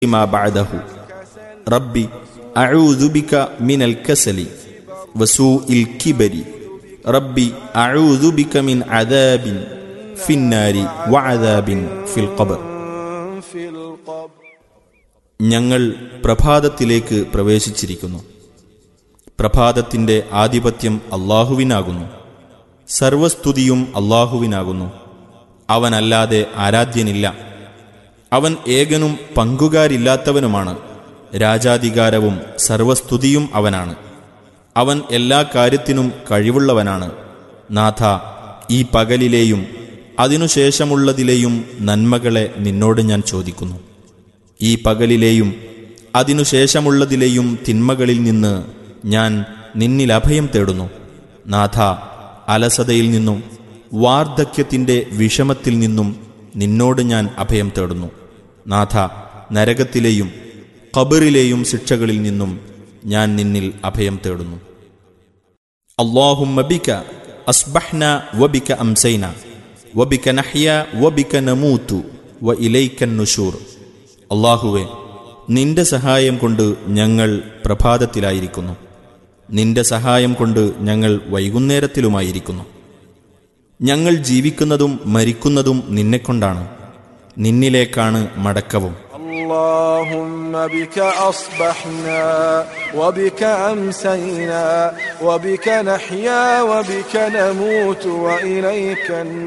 ما بعده رب أعوذ بك من الكسل وسوء الكبر رب أعوذ بك من عذاب في النار وعذاب في القبر في القبر ഞങ്ങൾ പ്രഭാതത്തിലേക്ക് പ്രവേശിച്ചിരിക്കുന്നു പ്രഭാതത്തിന്റെ ആധിപത്യം അള്ളാഹുവിനാകുന്നു സർവസ്തുതിയും അള്ളാഹുവിനാകുന്നു അവനല്ലാതെ ആരാധ്യനില്ല അവൻ ഏകനും പങ്കുകാരില്ലാത്തവനുമാണ് രാജാധികാരവും സർവസ്തുതിയും അവനാണ് അവൻ എല്ലാ കാര്യത്തിനും കഴിവുള്ളവനാണ് നാഥ ഈ പകലിലെയും അതിനുശേഷമുള്ളതിലെയും നന്മകളെ നിന്നോട് ഞാൻ ചോദിക്കുന്നു ഈ പകലിലെയും അതിനുശേഷമുള്ളതിലെയും തിന്മകളിൽ നിന്ന് ഞാൻ നിന്നിൽ അഭയം തേടുന്നു നാഥ അലസതയിൽ നിന്നും വാർദ്ധക്യത്തിൻ്റെ വിഷമത്തിൽ നിന്നും നിന്നോട് ഞാൻ അഭയം തേടുന്നു നാഥ നരകത്തിലെയും ഖബറിലെയും ശിക്ഷകളിൽ നിന്നും ഞാൻ നിന്നിൽ അഭയം തേടുന്നു اللهم بك أصبحنا وبك أمسينا وبك نحيا وبك نموت وإليك النشور അള്ളാഹുവെ നിന്റെ സഹായം കൊണ്ട് ഞങ്ങൾ പ്രഭാതത്തിലായിരിക്കുന്നു നിന്റെ സഹായം കൊണ്ട് ഞങ്ങൾ വൈകുന്നേരത്തിലുമായിരിക്കുന്നു ഞങ്ങൾ ജീവിക്കുന്നതും മരിക്കുന്നതും നിന്നെക്കൊണ്ടാണ് നിന്നിലേക്കാണ് മടക്കവും اللهم بك أصبحنا وبك أمسينا وبك نحيا وبك نموت وإليك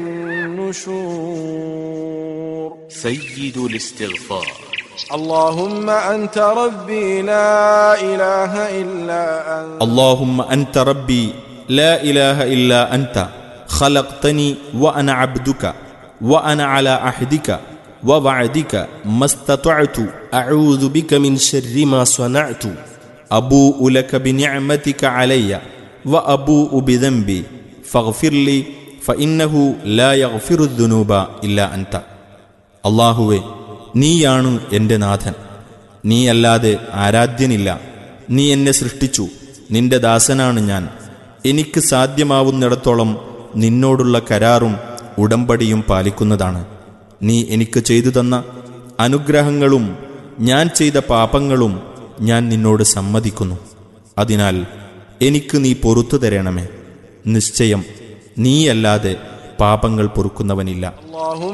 النشور سيد الاستغفار اللهم أنت ربي لا إله إلا أنت اللهم أنت ربي لا إله إلا أنت خلقتني وأنا عبدك وأنا على عهدك ووعدك ما استطعت أعوذ بك من شر ما صنعت أبوء لك بنعمتك علي وأبوء بذنبي فاغفر لي فإنه لا يغفر الذنوب إلا أنت അള്ളാഹുവെ നീയാണ് എൻ്റെ നാഥൻ നീയല്ലാതെ ആരാധ്യനില്ല നീ എന്നെ സൃഷ്ടിച്ചു നിന്റെ ദാസനാണ് ഞാൻ എനിക്ക് സാധ്യമാവുന്നിടത്തോളം നിന്നോടുള്ള കരാറും ഉടമ്പടിയും പാലിക്കുന്നതാണ് നീ എനിക്ക് ചെയ്തു തന്ന അനുഗ്രഹങ്ങളും ഞാൻ ചെയ്ത പാപങ്ങളും ഞാൻ നിന്നോട് സമ്മതിക്കുന്നു അതിനാൽ എനിക്ക് നീ പൊറത്തു തരണമേ നിശ്ചയം നീയല്ലാതെ പാപങ്ങൾ പൊറുക്കുന്നവനില്ല اللهم